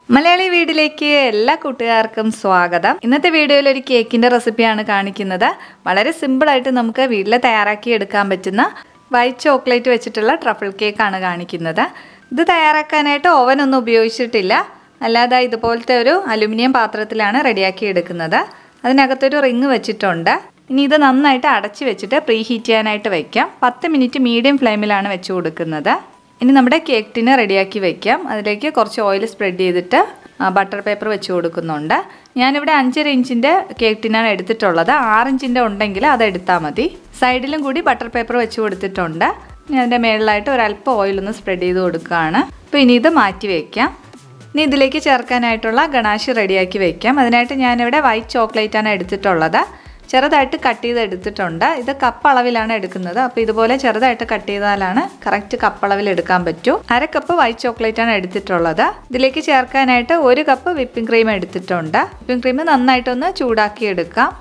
മലയാളി വീടിലേക്ക് എല്ലാ കൂട്ടുകാർക്കും സ്വാഗതം ഇന്നത്തെ വീഡിയോയിൽ ഒരു കേക്കിന്റെ റെസിപ്പിയാണ് കാണിക്കുന്നത് വളരെ സിമ്പിളായിട്ട് നമുക്ക് വീട്ടിൽ തയ്യാറാക്കി എടുക്കാൻ പറ്റുന്ന വൈറ്റ് ചോക്ലേറ്റ് വെച്ചിട്ടുള്ള ട്രഫിൾ കേക്കാണ് കാണിക്കുന്നത് ഇത് തയ്യാറാക്കാനായിട്ട് ഓവനൊന്നും ഉപയോഗിച്ചിട്ടില്ല അല്ലാതെ ഇതുപോലത്തെ ഒരു അലുമിനിയം പാത്രത്തിലാണ് റെഡിയാക്കി എടുക്കുന്നത് അതിനകത്തൊരു റിങ് വെച്ചിട്ടുണ്ട് ഇനി ഇത് നന്നായിട്ട് അടച്ച് വെച്ചിട്ട് പ്രീ ഹീറ്റ് ചെയ്യാനായിട്ട് വയ്ക്കാം പത്ത് മിനിറ്റ് മീഡിയം ഫ്ലെയിമിലാണ് വെച്ച് കൊടുക്കുന്നത് ഇനി നമ്മുടെ കേക്ക് ടിന് റെഡിയാക്കി വെക്കാം അതിലേക്ക് കുറച്ച് ഓയിൽ സ്പ്രെഡ് ചെയ്തിട്ട് ബട്ടർ പേപ്പർ വെച്ച് കൊടുക്കുന്നുണ്ട് ഞാനിവിടെ അഞ്ചര ഇഞ്ചിൻ്റെ കേക്ക് ടിനാണ് എടുത്തിട്ടുള്ളത് ആറ് ഇഞ്ചിൻ്റെ ഉണ്ടെങ്കിൽ അത് എടുത്താൽ മതി സൈഡിലും കൂടി ബട്ടർ പേപ്പർ വെച്ച് കൊടുത്തിട്ടുണ്ട് ഇനി അതിൻ്റെ മേളിലായിട്ട് ഒരല്പം ഓയിലൊന്ന് സ്പ്രെഡ് ചെയ്ത് കൊടുക്കുകയാണ് അപ്പോൾ ഇനി ഇത് മാറ്റി വയ്ക്കാം ഇനി ഇതിലേക്ക് ചേർക്കാനായിട്ടുള്ള ഗണാശ് റെഡിയാക്കി വെക്കാം അതിനായിട്ട് ഞാനിവിടെ വൈറ്റ് ചോക്ലേറ്റ് ആണ് എടുത്തിട്ടുള്ളത് ചെറുതായിട്ട് കട്ട് ചെയ്ത് എടുത്തിട്ടുണ്ട് ഇത് കപ്പ് അളവിലാണ് എടുക്കുന്നത് അപ്പോൾ ഇതുപോലെ ചെറുതായിട്ട് കട്ട് ചെയ്താലാണ് കറക്റ്റ് കപ്പ് അളവിൽ എടുക്കാൻ പറ്റൂ അര കപ്പ് വൈറ്റ് ചോക്ലേറ്റ് ആണ് എടുത്തിട്ടുള്ളത് ഇതിലേക്ക് ചേർക്കാനായിട്ട് ഒരു കപ്പ് വിപ്പിംഗ് ക്രീം എടുത്തിട്ടുണ്ട് വിപ്പിംഗ് ക്രീം നന്നായിട്ടൊന്ന് ചൂടാക്കി എടുക്കാം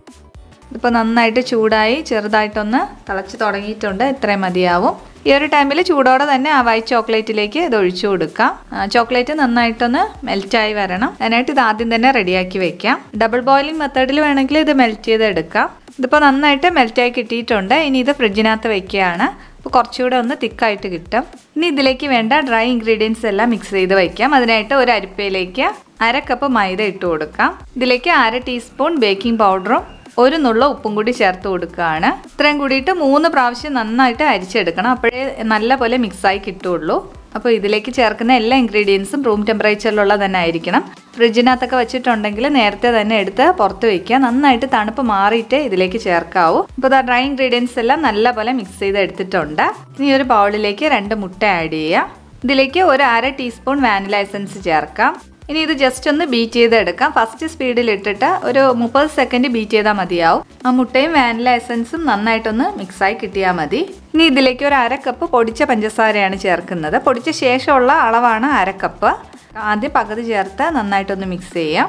ഇപ്പോൾ നന്നായിട്ട് ചൂടായി ചെറുതായിട്ടൊന്ന് തിളച്ച് തുടങ്ങിയിട്ടുണ്ട് ഇത്രയും മതിയാവും ഈ ഒരു ടൈമിൽ ചൂടോടെ തന്നെ ആ വൈറ്റ് ചോക്ലേറ്റിലേക്ക് ഇത് ഒഴിച്ചു കൊടുക്കാം ചോക്ലേറ്റ് നന്നായിട്ടൊന്ന് മെൽറ്റായി വരണം അതിനായിട്ട് ഇത് ആദ്യം തന്നെ റെഡിയാക്കി വെക്കാം ഡബിൾ ബോയിലിംഗ് മെത്തേഡിൽ വേണമെങ്കിൽ ഇത് മെൽറ്റ് ചെയ്ത് എടുക്കാം ഇതിപ്പോൾ നന്നായിട്ട് മെൽറ്റായി കിട്ടിയിട്ടുണ്ട് ഇനി ഇത് ഫ്രിഡ്ജിനകത്ത് വെക്കുകയാണ് അപ്പോൾ കുറച്ചുകൂടെ ഒന്ന് തിക്കായിട്ട് കിട്ടും ഇനി ഇതിലേക്ക് വേണ്ട ഡ്രൈ ഇൻഗ്രീഡിയൻസ് എല്ലാം മിക്സ് ചെയ്ത് വയ്ക്കാം അതിനായിട്ട് ഒരു അരിപ്പയിലേക്ക് അര കപ്പ് മൈദ ഇട്ട് കൊടുക്കാം ഇതിലേക്ക് അര ടീസ്പൂൺ ബേക്കിംഗ് പൗഡറും ഒരു നുള്ള ഉപ്പും കൂടി ചേർത്ത് കൊടുക്കുകയാണ് ഇത്രയും കൂടിയിട്ട് മൂന്ന് പ്രാവശ്യം നന്നായിട്ട് അരിച്ചെടുക്കണം അപ്പോഴേ നല്ല പോലെ മിക്സായി കിട്ടുള്ളൂ അപ്പോൾ ഇതിലേക്ക് ചേർക്കുന്ന എല്ലാ ഇൻഗ്രീഡിയൻസും റൂം ടെമ്പറേച്ചറിലുള്ള തന്നെ ആയിരിക്കണം ഫ്രിഡ്ജിനകത്തൊക്കെ വെച്ചിട്ടുണ്ടെങ്കിൽ നേരത്തെ തന്നെ എടുത്ത് പുറത്ത് വയ്ക്കുക നന്നായിട്ട് തണുപ്പ് മാറിയിട്ട് ഇതിലേക്ക് ചേർക്കാവൂ അപ്പോൾ ഇതാ ഡ്രൈ ഇൻഗ്രീഡിയൻസ് എല്ലാം നല്ലപോലെ മിക്സ് ചെയ്ത് എടുത്തിട്ടുണ്ട് ഇനി ഒരു ബൗളിലേക്ക് രണ്ട് മുട്ട ആഡ് ചെയ്യാം ഇതിലേക്ക് ഒരു അര ടീസ്പൂൺ വാനില എസൻസ് ചേർക്കാം ഇനി ഇത് ജസ്റ്റ് ഒന്ന് ബീറ്റ് ചെയ്തെടുക്കാം ഫസ്റ്റ് സ്പീഡിൽ ഇട്ടിട്ട് ഒരു മുപ്പത് സെക്കൻഡ് ബീറ്റ് ചെയ്താൽ മതിയാവും ആ മുട്ടയും വാനില എസൻസും നന്നായിട്ടൊന്ന് മിക്സായി കിട്ടിയാൽ മതി ഇനി ഇതിലേക്ക് ഒരു അര കപ്പ് പൊടിച്ച പഞ്ചസാരയാണ് ചേർക്കുന്നത് പൊടിച്ച ശേഷമുള്ള അളവാണ് അര കപ്പ് ആദ്യം പകുതി ചേർത്ത് നന്നായിട്ടൊന്ന് മിക്സ് ചെയ്യാം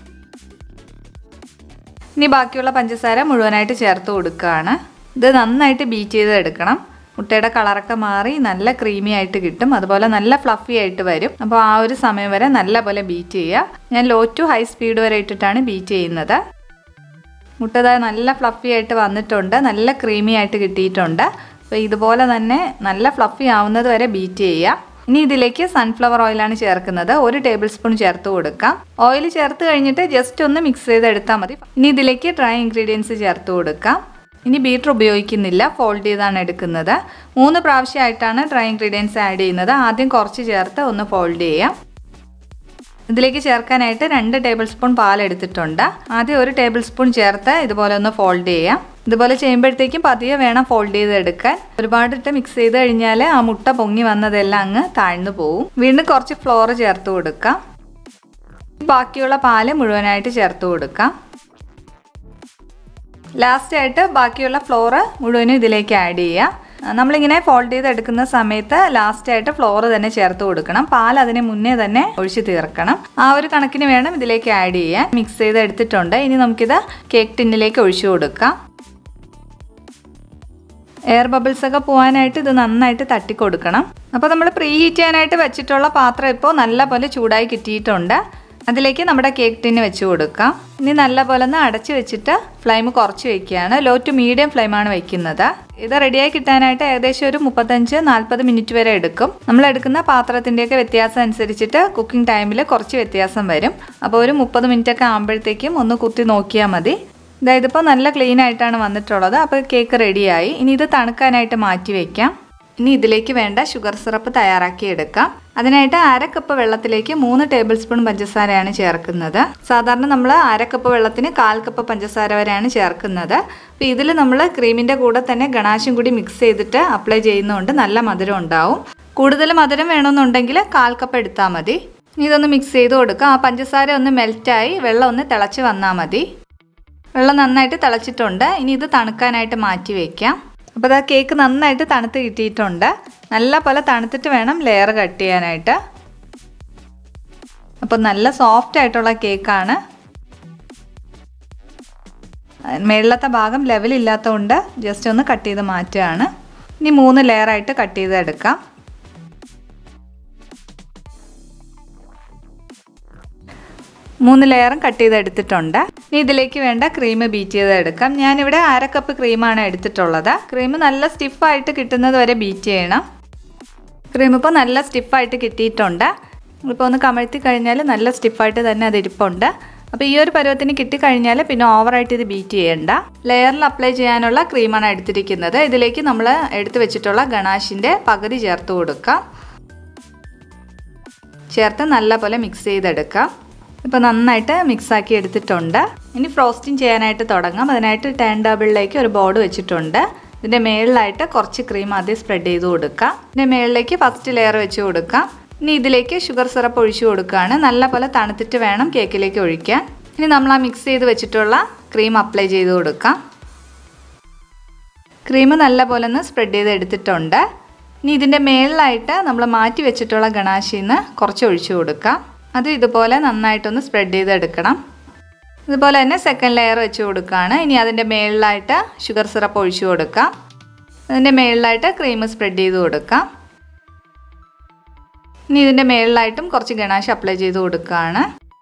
ഇനി ബാക്കിയുള്ള പഞ്ചസാര മുഴുവനായിട്ട് ചേർത്ത് കൊടുക്കുകയാണ് ഇത് നന്നായിട്ട് ബീറ്റ് ചെയ്ത് എടുക്കണം മുട്ടയുടെ കളറൊക്കെ മാറി നല്ല ക്രീമി ആയിട്ട് കിട്ടും അതുപോലെ നല്ല ഫ്ലഫി ആയിട്ട് വരും അപ്പോൾ ആ ഒരു സമയം വരെ നല്ല പോലെ ബീറ്റ് ചെയ്യുക ഞാൻ ലോ ടു ഹൈ സ്പീഡ് വരെ ഇട്ടിട്ടാണ് ബീറ്റ് ചെയ്യുന്നത് മുട്ട നല്ല ഫ്ലഫി ആയിട്ട് വന്നിട്ടുണ്ട് നല്ല ക്രീമി ആയിട്ട് കിട്ടിയിട്ടുണ്ട് അപ്പോൾ ഇതുപോലെ തന്നെ നല്ല ഫ്ലഫി ആവുന്നത് വരെ ബീറ്റ് ചെയ്യുക ഇനി ഇതിലേക്ക് സൺഫ്ലവർ ഓയിലാണ് ചേർക്കുന്നത് ഒരു ടേബിൾ സ്പൂൺ ചേർത്ത് കൊടുക്കാം ഓയിൽ ചേർത്ത് കഴിഞ്ഞിട്ട് ജസ്റ്റ് ഒന്ന് മിക്സ് ചെയ്തെടുത്താൽ മതി ഇനി ഇതിലേക്ക് ഡ്രൈ ഇൻഗ്രീഡിയൻസ് ചേർത്ത് കൊടുക്കാം ഇനി ബീറ്റർ ഉപയോഗിക്കുന്നില്ല ഫോൾഡ് ചെയ്താണ് എടുക്കുന്നത് മൂന്ന് പ്രാവശ്യമായിട്ടാണ് ഡ്രൈ ഇൻഗ്രീഡിയൻസ് ആഡ് ചെയ്യുന്നത് ആദ്യം കുറച്ച് ചേർത്ത് ഒന്ന് ഫോൾഡ് ചെയ്യാം ഇതിലേക്ക് ചേർക്കാനായിട്ട് രണ്ട് ടേബിൾ സ്പൂൺ പാൽ എടുത്തിട്ടുണ്ട് ആദ്യം ഒരു ടേബിൾ സ്പൂൺ ചേർത്ത് ഇതുപോലെ ഒന്ന് ഫോൾഡ് ചെയ്യാം ഇതുപോലെ ചെയ്യുമ്പോഴത്തേക്കും പതിയെ വേണം ഫോൾഡ് ചെയ്ത് എടുക്കാൻ ഒരുപാടിട്ട് മിക്സ് ചെയ്ത് കഴിഞ്ഞാൽ ആ മുട്ട പൊങ്ങി വന്നതെല്ലാം അങ്ങ് താഴ്ന്നു പോവും വീണ്ടും കുറച്ച് ഫ്ലോർ ചേർത്ത് കൊടുക്കാം ബാക്കിയുള്ള പാല് മുഴുവനായിട്ട് ചേർത്ത് കൊടുക്കാം ലാസ്റ്റ് ആയിട്ട് ബാക്കിയുള്ള ഫ്ലോറ് മുഴുവനും ഇതിലേക്ക് ആഡ് ചെയ്യുക നമ്മളിങ്ങനെ ഫോൾഡ് ചെയ്ത് എടുക്കുന്ന സമയത്ത് ലാസ്റ്റ് ആയിട്ട് ഫ്ലോർ തന്നെ ചേർത്ത് കൊടുക്കണം പാൽ അതിന് മുന്നേ തന്നെ ഒഴിച്ച് തീർക്കണം ആ ഒരു കണക്കിന് വേണം ഇതിലേക്ക് ആഡ് ചെയ്യാൻ മിക്സ് ചെയ്ത് എടുത്തിട്ടുണ്ട് ഇനി നമുക്കിത് കേക്ക് ടിന്നിലേക്ക് ഒഴിച്ചു കൊടുക്കാം എയർ ബബിൾസ് ഒക്കെ പോകാനായിട്ട് ഇത് നന്നായിട്ട് തട്ടിക്കൊടുക്കണം അപ്പോൾ നമ്മൾ പ്രീ ഹീറ്റ് ചെയ്യാനായിട്ട് വെച്ചിട്ടുള്ള പാത്രം ഇപ്പോൾ നല്ലപോലെ ചൂടായി കിട്ടിയിട്ടുണ്ട് അതിലേക്ക് നമ്മുടെ കേക്ക് ടിന്ന് വെച്ച് കൊടുക്കാം ഇനി നല്ലപോലെ ഒന്ന് അടച്ച് വെച്ചിട്ട് ഫ്ലെയിം കുറച്ച് വെക്കുകയാണ് ലോ ടു മീഡിയം ഫ്ലെയിമാണ് വെക്കുന്നത് ഇത് റെഡിയായി കിട്ടാനായിട്ട് ഏകദേശം ഒരു മുപ്പത്തഞ്ച് നാൽപ്പത് മിനിറ്റ് വരെ എടുക്കും നമ്മൾ എടുക്കുന്ന പാത്രത്തിൻ്റെയൊക്കെ വ്യത്യാസം അനുസരിച്ചിട്ട് കുക്കിംഗ് ടൈമിൽ കുറച്ച് വ്യത്യാസം വരും അപ്പോൾ ഒരു മുപ്പത് മിനിറ്റ് ഒക്കെ ആകുമ്പോഴത്തേക്കും ഒന്ന് കുത്തി നോക്കിയാൽ മതി അതായത് ഇപ്പോൾ നല്ല ക്ലീൻ ആയിട്ടാണ് വന്നിട്ടുള്ളത് അപ്പോൾ കേക്ക് റെഡിയായി ഇനി ഇത് തണുക്കാനായിട്ട് മാറ്റി വയ്ക്കാം ഇനി ഇതിലേക്ക് വേണ്ട ഷുഗർ സിറപ്പ് തയ്യാറാക്കി എടുക്കാം അതിനായിട്ട് അര കപ്പ് വെള്ളത്തിലേക്ക് മൂന്ന് ടേബിൾ സ്പൂൺ പഞ്ചസാരയാണ് ചേർക്കുന്നത് സാധാരണ നമ്മൾ അര കപ്പ് വെള്ളത്തിന് കാൽ കപ്പ് പഞ്ചസാര വരെയാണ് ചേർക്കുന്നത് അപ്പോൾ ഇതിൽ നമ്മൾ ക്രീമിൻ്റെ കൂടെ തന്നെ ഗണാശും കൂടി മിക്സ് ചെയ്തിട്ട് അപ്ലൈ ചെയ്യുന്നതുകൊണ്ട് നല്ല മധുരം ഉണ്ടാവും കൂടുതൽ മധുരം വേണമെന്നുണ്ടെങ്കിൽ കാൽ കപ്പ് എടുത്താൽ മതി ഇനി ഇതൊന്ന് മിക്സ് ചെയ്ത് കൊടുക്കുക ആ പഞ്ചസാര ഒന്ന് മെൽറ്റായി വെള്ളം ഒന്ന് തിളച്ച് വന്നാൽ മതി വെള്ളം നന്നായിട്ട് തിളച്ചിട്ടുണ്ട് ഇനി ഇത് തണുക്കാനായിട്ട് മാറ്റി വയ്ക്കാം അപ്പോൾ ഇതാ കേക്ക് നന്നായിട്ട് തണുത്ത് കിട്ടിയിട്ടുണ്ട് നല്ല പോലെ തണുത്തിട്ട് വേണം ലെയർ കട്ട് ചെയ്യാനായിട്ട് അപ്പോൾ നല്ല സോഫ്റ്റ് ആയിട്ടുള്ള കേക്കാണ് മേളിലത്തെ ഭാഗം ലെവലില്ലാത്തതുകൊണ്ട് ജസ്റ്റ് ഒന്ന് കട്ട് ചെയ്ത് മാറ്റുകയാണ് ഇനി മൂന്ന് ലെയറായിട്ട് കട്ട് ചെയ്ത് എടുക്കാം മൂന്ന് ലെയറും കട്ട് ചെയ്തെടുത്തിട്ടുണ്ട് ഇനി ഇതിലേക്ക് വേണ്ട ക്രീം ബീറ്റ് ചെയ്തെടുക്കാം ഞാനിവിടെ അര കപ്പ് ക്രീമാണ് എടുത്തിട്ടുള്ളത് ക്രീം നല്ല സ്റ്റിഫായിട്ട് കിട്ടുന്നത് വരെ ബീറ്റ് ചെയ്യണം ക്രീം ഇപ്പോൾ നല്ല സ്റ്റിഫായിട്ട് കിട്ടിയിട്ടുണ്ട് ഇപ്പോൾ ഒന്ന് കമഴ്ത്തി കഴിഞ്ഞാൽ നല്ല സ്റ്റിഫായിട്ട് തന്നെ അത് ഇരിപ്പുണ്ട് അപ്പോൾ ഈ ഒരു പരുവത്തിന് കിട്ടിക്കഴിഞ്ഞാൽ പിന്നെ ഓവറായിട്ട് ഇത് ബീറ്റ് ചെയ്യണ്ട ലെയറിൽ അപ്ലൈ ചെയ്യാനുള്ള ക്രീമാണ് എടുത്തിരിക്കുന്നത് ഇതിലേക്ക് നമ്മൾ എടുത്തു വെച്ചിട്ടുള്ള ഗണാഷിൻ്റെ പകുതി ചേർത്ത് കൊടുക്കാം ചേർത്ത് നല്ലപോലെ മിക്സ് ചെയ്തെടുക്കാം ഇപ്പോൾ നന്നായിട്ട് മിക്സാക്കി എടുത്തിട്ടുണ്ട് ഇനി ഫ്രോസ്റ്റിംഗ് ചെയ്യാനായിട്ട് തുടങ്ങാം അതിനായിട്ട് ടേൺ ടേബിളിലേക്ക് ഒരു ബോർഡ് വെച്ചിട്ടുണ്ട് ഇതിൻ്റെ മേളിലായിട്ട് കുറച്ച് ക്രീം ആദ്യം സ്പ്രെഡ് ചെയ്ത് കൊടുക്കാം ഇതിൻ്റെ മേളിലേക്ക് ഫസ്റ്റ് ലെയർ വെച്ച് കൊടുക്കാം ഇനി ഇതിലേക്ക് ഷുഗർ സിറപ്പ് ഒഴിച്ചു കൊടുക്കുകയാണ് നല്ലപോലെ തണുത്തിട്ട് വേണം കേക്കിലേക്ക് ഒഴിക്കാൻ ഇനി നമ്മൾ ആ മിക്സ് ചെയ്ത് വെച്ചിട്ടുള്ള ക്രീം അപ്ലൈ ചെയ്ത് കൊടുക്കാം ക്രീം നല്ലപോലെ ഒന്ന് സ്പ്രെഡ് ചെയ്ത് എടുത്തിട്ടുണ്ട് ഇനി ഇതിൻ്റെ മേളിലായിട്ട് നമ്മൾ മാറ്റി വെച്ചിട്ടുള്ള ഗണാശിൽ നിന്ന് കുറച്ച് ഒഴിച്ചു കൊടുക്കാം അത് ഇതുപോലെ നന്നായിട്ടൊന്ന് സ്പ്രെഡ് ചെയ്തെടുക്കണം ഇതുപോലെ തന്നെ സെക്കൻഡ് ലെയർ വെച്ച് കൊടുക്കുകയാണ് ഇനി അതിൻ്റെ മേളിലായിട്ട് ഷുഗർ സിറപ്പ് ഒഴിച്ചു കൊടുക്കാം അതിൻ്റെ മേളിലായിട്ട് ക്രീം സ്പ്രെഡ് ചെയ്ത് കൊടുക്കാം ഇനി ഇതിൻ്റെ മേളിലായിട്ടും കുറച്ച് ഗണാശ് അപ്ലൈ ചെയ്ത് കൊടുക്കുകയാണ്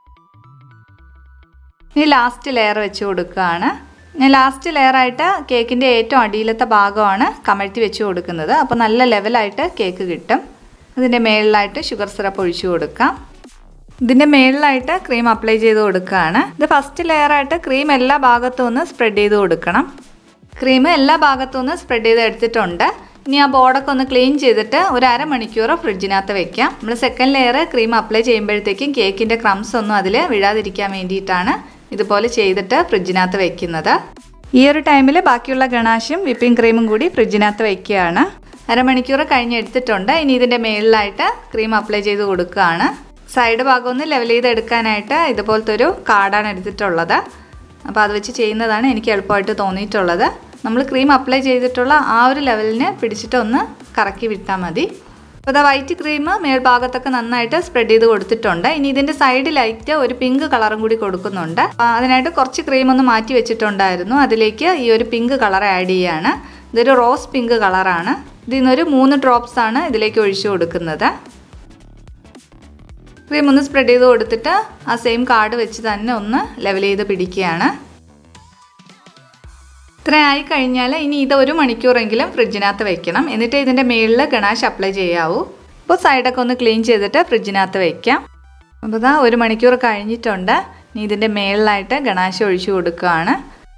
ഇനി ലാസ്റ്റ് ലെയർ വെച്ച് കൊടുക്കുകയാണ് ഞാൻ ലാസ്റ്റ് ലെയറായിട്ട് കേക്കിൻ്റെ ഏറ്റവും അടിയിലത്തെ ഭാഗമാണ് കമഴ്ത്തി വെച്ച് കൊടുക്കുന്നത് അപ്പോൾ നല്ല ലെവലായിട്ട് കേക്ക് കിട്ടും ഇതിൻ്റെ മേളിലായിട്ട് ഷുഗർ സിറപ്പ് ഒഴിച്ചു കൊടുക്കാം ഇതിൻ്റെ മേളിലായിട്ട് ക്രീം അപ്ലൈ ചെയ്ത് കൊടുക്കുകയാണ് ഇത് ഫസ്റ്റ് ലെയറായിട്ട് ക്രീം എല്ലാ ഭാഗത്തും ഒന്ന് സ്പ്രെഡ് ചെയ്ത് കൊടുക്കണം ക്രീം എല്ലാ ഭാഗത്തും ഒന്ന് സ്പ്രെഡ് ചെയ്ത് എടുത്തിട്ടുണ്ട് ഇനി ആ ബോർഡൊക്കെ ഒന്ന് ക്ലീൻ ചെയ്തിട്ട് ഒരു അരമണിക്കൂർ ഫ്രിഡ്ജിനകത്ത് വെക്കാം നമ്മൾ സെക്കൻഡ് ലെയർ ക്രീം അപ്ലൈ ചെയ്യുമ്പോഴത്തേക്കും കേക്കിൻ്റെ ക്രംസ് ഒന്നും അതിൽ വിഴാതിരിക്കാൻ വേണ്ടിയിട്ടാണ് ഇതുപോലെ ചെയ്തിട്ട് ഫ്രിഡ്ജിനകത്ത് വെക്കുന്നത് ഈ ഒരു ടൈമിൽ ബാക്കിയുള്ള ഗണാശും വിപ്പിംഗ് ക്രീമും കൂടി ഫ്രിഡ്ജിനകത്ത് വെക്കുകയാണ് അരമണിക്കൂർ കഴിഞ്ഞ് എടുത്തിട്ടുണ്ട് ഇനി ഇതിൻ്റെ മേളിലായിട്ട് ക്രീം അപ്ലൈ ചെയ്ത് കൊടുക്കുകയാണ് സൈഡ് ഭാഗം ഒന്ന് ലെവൽ ചെയ്ത് എടുക്കാനായിട്ട് ഇതുപോലത്തെ ഒരു കാർഡാണ് എടുത്തിട്ടുള്ളത് അപ്പോൾ അത് വെച്ച് ചെയ്യുന്നതാണ് എനിക്ക് എളുപ്പമായിട്ട് തോന്നിയിട്ടുള്ളത് നമ്മൾ ക്രീം അപ്ലൈ ചെയ്തിട്ടുള്ള ആ ഒരു ലെവലിന് പിടിച്ചിട്ട് ഒന്ന് കറക്കി വിട്ടാൽ മതി അപ്പോൾ അതാ വൈറ്റ് ക്രീം മേൽഭാഗത്തൊക്കെ നന്നായിട്ട് സ്പ്രെഡ് ചെയ്ത് കൊടുത്തിട്ടുണ്ട് ഇനി ഇതിൻ്റെ സൈഡിലായിട്ട് ഒരു പിങ്ക് കളറും കൂടി കൊടുക്കുന്നുണ്ട് അപ്പോൾ അതിനായിട്ട് കുറച്ച് ക്രീം ഒന്ന് മാറ്റി വെച്ചിട്ടുണ്ടായിരുന്നു അതിലേക്ക് ഈ ഒരു പിങ്ക് കളർ ആഡ് ചെയ്യാണ് ഇതൊരു റോസ് പിങ്ക് കളറാണ് ഇതിൽ നിന്നൊരു മൂന്ന് ഡ്രോപ്സ് ആണ് ഇതിലേക്ക് ഒഴിച്ചു കൊടുക്കുന്നത് ക്രീം ഒന്ന് സ്പ്രെഡ് ചെയ്ത് കൊടുത്തിട്ട് ആ സെയിം കാർഡ് വെച്ച് തന്നെ ഒന്ന് ലെവൽ ചെയ്ത് പിടിക്കുകയാണ് ഇത്ര ആയി കഴിഞ്ഞാൽ ഇനി ഇത് ഒരു മണിക്കൂറെങ്കിലും ഫ്രിഡ്ജിനകത്ത് വെക്കണം എന്നിട്ട് ഇതിൻ്റെ മുകളിൽ ഗണാഷ് അപ്ലൈ ചെയ്യാവൂ അപ്പോൾ സൈഡൊക്കെ ഒന്ന് ക്ലീൻ ചെയ്തിട്ട് ഫ്രിഡ്ജിനകത്ത് വെക്കാം അപ്പോൾ ഇതാ ഒരു മണിക്കൂർ കഴിഞ്ഞിട്ടുണ്ട് ഇനി ഇതിൻ്റെ മുകളിലായിട്ട് ഗണാശ് ഒഴിച്ചു കൊടുക്കുകയാണ്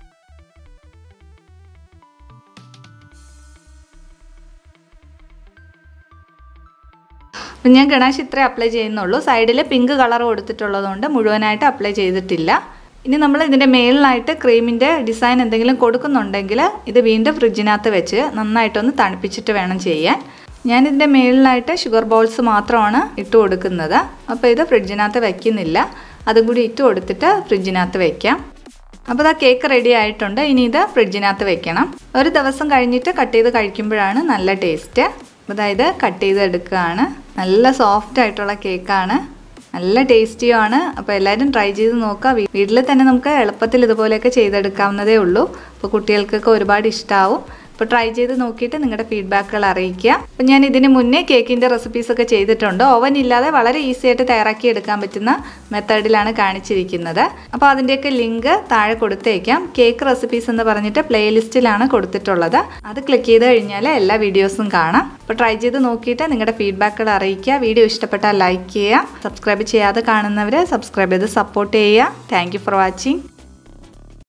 അപ്പം ഞാൻ ഗണാശ് ഇത്രേ അപ്ലൈ ചെയ്യുന്നുള്ളൂ സൈഡിൽ പിങ്ക് കളർ കൊടുത്തിട്ടുള്ളതുകൊണ്ട് മുഴുവനായിട്ട് അപ്ലൈ ചെയ്തിട്ടില്ല ഇനി നമ്മൾ ഇതിൻ്റെ മേളിലായിട്ട് ക്രീമിൻ്റെ ഡിസൈൻ എന്തെങ്കിലും കൊടുക്കുന്നുണ്ടെങ്കിൽ ഇത് വീണ്ടും ഫ്രിഡ്ജിനകത്ത് വെച്ച് നന്നായിട്ടൊന്ന് തണുപ്പിച്ചിട്ട് വേണം ചെയ്യാൻ ഞാൻ ഇതിൻ്റെ മേളിലായിട്ട് ഷുഗർ ബോൾസ് മാത്രമാണ് ഇട്ട് കൊടുക്കുന്നത് അപ്പോൾ ഇത് ഫ്രിഡ്ജിനകത്ത് വയ്ക്കുന്നില്ല അതും കൂടി ഇട്ട് കൊടുത്തിട്ട് ഫ്രിഡ്ജിനകത്ത് വയ്ക്കാം അപ്പോൾ ഇതാ കേക്ക് റെഡി ആയിട്ടുണ്ട് ഇനി ഇത് ഫ്രിഡ്ജിനകത്ത് വെക്കണം ഒരു ദിവസം കഴിഞ്ഞിട്ട് കട്ട് ചെയ്ത് കഴിക്കുമ്പോഴാണ് നല്ല ടേസ്റ്റ് അതായത് കട്ട് ചെയ്ത് എടുക്കുകയാണ് നല്ല സോഫ്റ്റ് ആയിട്ടുള്ള കേക്കാണ് നല്ല ടേസ്റ്റിയുമാണ് അപ്പോൾ എല്ലാവരും ട്രൈ ചെയ്ത് നോക്കുക വീട്ടിൽ തന്നെ നമുക്ക് എളുപ്പത്തിൽ ഇതുപോലെയൊക്കെ ചെയ്തെടുക്കാവുന്നതേ ഉള്ളൂ അപ്പോൾ കുട്ടികൾക്കൊക്കെ ഒരുപാട് ഇഷ്ടമാവും അപ്പോൾ ട്രൈ ചെയ്ത് നോക്കിയിട്ട് നിങ്ങളുടെ ഫീഡ്ബാക്കുകൾ അറിയിക്കുക അപ്പോൾ ഞാൻ ഇതിന് മുന്നേ കേക്കിൻ്റെ റെസിപ്പീസ് ഒക്കെ ചെയ്തിട്ടുണ്ട് ഓവൻ ഇല്ലാതെ വളരെ ഈസി ആയിട്ട് തയ്യാറാക്കി എടുക്കാൻ പറ്റുന്ന മെത്തേഡിലാണ് കാണിച്ചിരിക്കുന്നത് അപ്പോൾ അതിൻ്റെയൊക്കെ ലിങ്ക് താഴെ കൊടുത്തേക്കാം കേക്ക് റെസിപ്പീസ് എന്ന് പറഞ്ഞിട്ട് പ്ലേലിസ്റ്റിലാണ് കൊടുത്തിട്ടുള്ളത് അത് ക്ലിക്ക് ചെയ്ത് കഴിഞ്ഞാൽ എല്ലാ വീഡിയോസും കാണാം അപ്പോൾ ട്രൈ ചെയ്ത് നോക്കിയിട്ട് നിങ്ങളുടെ ഫീഡ്ബാക്കുകൾ അറിയിക്കുക വീഡിയോ ഇഷ്ടപ്പെട്ടാൽ ലൈക്ക് ചെയ്യുക സബ്സ്ക്രൈബ് ചെയ്യാതെ കാണുന്നവർ സബ്സ്ക്രൈബ് ചെയ്ത് സപ്പോർട്ട് ചെയ്യുക താങ്ക് ഫോർ വാച്ചിങ്